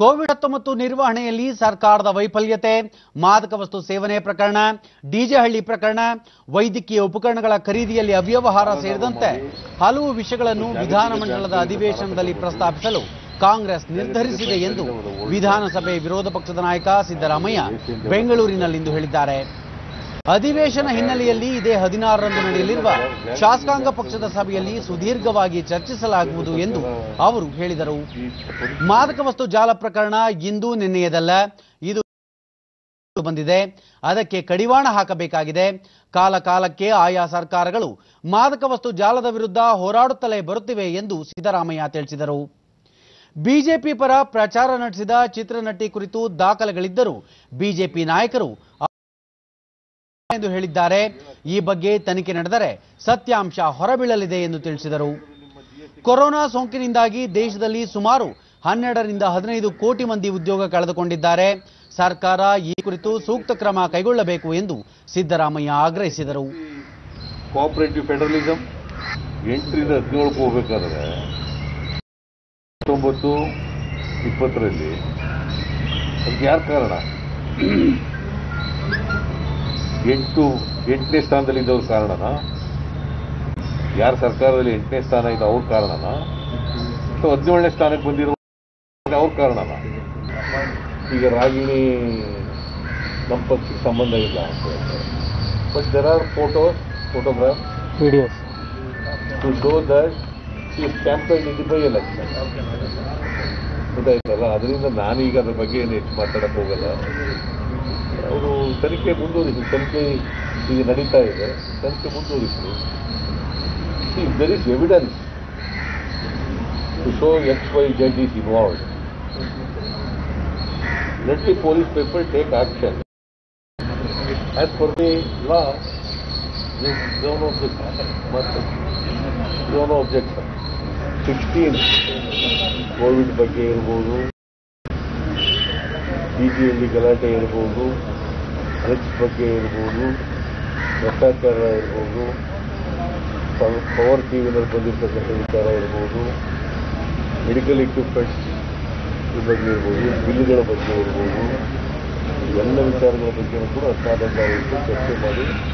Covid ಹತ್ತೊಂಬತ್ತು ನಿರ್ವಹಣೆಯಲ್ಲಿ ಸರ್ಕಾರದ ವೈಫಲ್ಯತೆ ಮಾದಕ ವಸ್ತು ಸೇವನೆ ಪ್ರಕರಣ ಡಿಜೆಹಳ್ಳಿ ಪ್ರಕರಣ ವೈದ್ಯಕೀಯ ಉಪಕರಣಗಳ ಖರೀದಿಯಲ್ಲಿ ಅವ್ಯವಹಾರ ಸೇರಿದಂತೆ ಹಲವು ವಿಷಯಗಳನ್ನು ವಿಧಾನಮಂಡಲದ ಅಧಿವೇಶನದಲ್ಲಿ ಪ್ರಸ್ತಾಪಿಸಲು ಕಾಂಗ್ರೆಸ್ ನಿರ್ಧರಿಸಿದೆ ಎಂದು ವಿಧಾನಸಭೆ ವಿರೋಧ ಪಕ್ಷದ ನಾಯಕ ಸಿದ್ದರಾಮಯ್ಯ ಬೆಂಗಳೂರಿನಲ್ಲಿಂದು ಹೇಳಿದ್ದಾರೆ ಅಧಿವೇಶನ ಹಿನ್ನೆಲೆಯಲ್ಲಿ ಇದೇ ಹದಿನಾರರಂದು ನಡೆಯಲಿರುವ ಶಾಸಕಾಂಗ ಪಕ್ಷದ ಸಭೆಯಲ್ಲಿ ಸುದೀರ್ಘವಾಗಿ ಚರ್ಚಿಸಲಾಗುವುದು ಎಂದು ಅವರು ಹೇಳಿದರು ಮಾದಕ ವಸ್ತು ಜಾಲ ಪ್ರಕರಣ ಇಂದು ನಿನ್ನೆಯದಲ್ಲ ಇದು ಬಂದಿದೆ ಅದಕ್ಕೆ ಕಡಿವಾಣ ಹಾಕಬೇಕಾಗಿದೆ ಕಾಲ ಕಾಲಕ್ಕೆ ಆಯಾ ಸರ್ಕಾರಗಳು ಮಾದಕ ವಸ್ತು ಜಾಲದ ವಿರುದ್ಧ ಹೋರಾಡುತ್ತಲೇ ಬರುತ್ತಿವೆ ಎಂದು ಸಿದ್ದರಾಮಯ್ಯ ತಿಳಿಸಿದರು ಬಿಜೆಪಿ ಪರ ಪ್ರಚಾರ ನಡೆಸಿದ ಚಿತ್ರನಟಿ ಕುರಿತು ದಾಖಲೆಗಳಿದ್ದರೂ ಬಿಜೆಪಿ ನಾಯಕರು ಎಂದು ಹೇಳಿದ್ದಾರೆ ಈ ಬಗ್ಗೆ ತನಿಖೆ ನಡೆದರೆ ಸತ್ಯಾಂಶ ಹೊರಬೀಳಲಿದೆ ಎಂದು ತಿಳಿಸಿದರು ಕೊರೋನಾ ಸೋಂಕಿನಿಂದಾಗಿ ದೇಶದಲ್ಲಿ ಸುಮಾರು ಹನ್ನೆರಡರಿಂದ ಹದಿನೈದು ಕೋಟಿ ಮಂದಿ ಉದ್ಯೋಗ ಕಳೆದುಕೊಂಡಿದ್ದಾರೆ ಸರ್ಕಾರ ಈ ಕುರಿತು ಸೂಕ್ತ ಕ್ರಮ ಕೈಗೊಳ್ಳಬೇಕು ಎಂದು ಸಿದ್ದರಾಮಯ್ಯ ಆಗ್ರಹಿಸಿದರು ಕೋಆಪರೇಟಿವ್ ಫೆಡರಲಿಸಮ್ ಎಂಟರಿಂದ ಹದಿನೇಳಕ್ಕೆ ಹೋಗ್ಬೇಕಾದ್ರೆ ಹತ್ತೊಂಬತ್ತು ಇಪ್ಪತ್ತರಲ್ಲಿ ಅದಕ್ಕೆ ಯಾರು ಕಾರಣ ಎಂಟು ಎಂಟನೇ ಸ್ಥಾನದಲ್ಲಿದ್ದವ್ರ ಕಾರಣನ ಯಾರ ಸರ್ಕಾರದಲ್ಲಿ ಎಂಟನೇ ಸ್ಥಾನ ಇದೆ ಅವ್ರ ಕಾರಣನ ಅಥವಾ ಹದಿನೇಳನೇ ಸ್ಥಾನಕ್ಕೆ ಬಂದಿರೋ ಅವ್ರ ಕಾರಣನ ಈಗ ರಾಗಿಣಿ ನಮ್ಮ ಪಕ್ಷಕ್ಕೆ ಸಂಬಂಧ ಇಲ್ಲ ಅಂತ ಹೇಳ್ತಾರೆ but there are photos photograph videos to show that she is campaigned in the by election. ಗೊತ್ತಾಯ್ತಲ್ಲ ಅದರಿಂದ ನಾನೀಗ ಅದ್ರ ಬಗ್ಗೆ ಏನು ಹೆಚ್ಚು ಮಾತಾಡಕ್ಕೆ ಹೋಗಲ್ಲ ಅವರು ತನಿಖೆ ಮುಂದುವರಿಸಿ ತನಿಖೆ ಈಗ ನಡೀತಾ ಇದೆ ತನಿಖೆ ಮುಂದುವರಿಸಿ there is evidence to show X Y Z is involved let the police people take action as for the law ಮತ್ತು ನೋ ಒಬ್ಜೆಕ್ಷನ್ ಸಿಕ್ಸ್ಟೀನ್ ಕೋವಿಡ್ ಬಗ್ಗೆ ಇರ್ಬೋದು ಬಿ ಜಿಯಲ್ಲಿ ಗಲಾಟೆ ಇರ್ಬೋದು ಡ್ರಗ್ಸ್ ಬಗ್ಗೆ ಇರ್ಬೋದು ಭ್ರಷ್ಟಾಚಾರ ಇರ್ಬೋದು ಪವರ್ ಟಿ ವಿನಲ್ಲಿ ಬಂದಿರ್ತಕ್ಕಂಥ ವಿಚಾರ ಇರ್ಬೋದು ಮೆಡಿಕಲ್ ಇಕ್ವಿಪ್ಮೆಂಟ್ಸ್ ಬಗ್ಗೆ ಇರ್ಬೋದು ಬಿಲ್ಗಳ ಬಗ್ಗೆ ಇರ್ಬೋದು ಎಲ್ಲ ವಿಚಾರಗಳ ಬಗ್ಗೆ ಕೂಡ ಹದಿನಾರು ಚರ್ಚೆ ಮಾಡಿ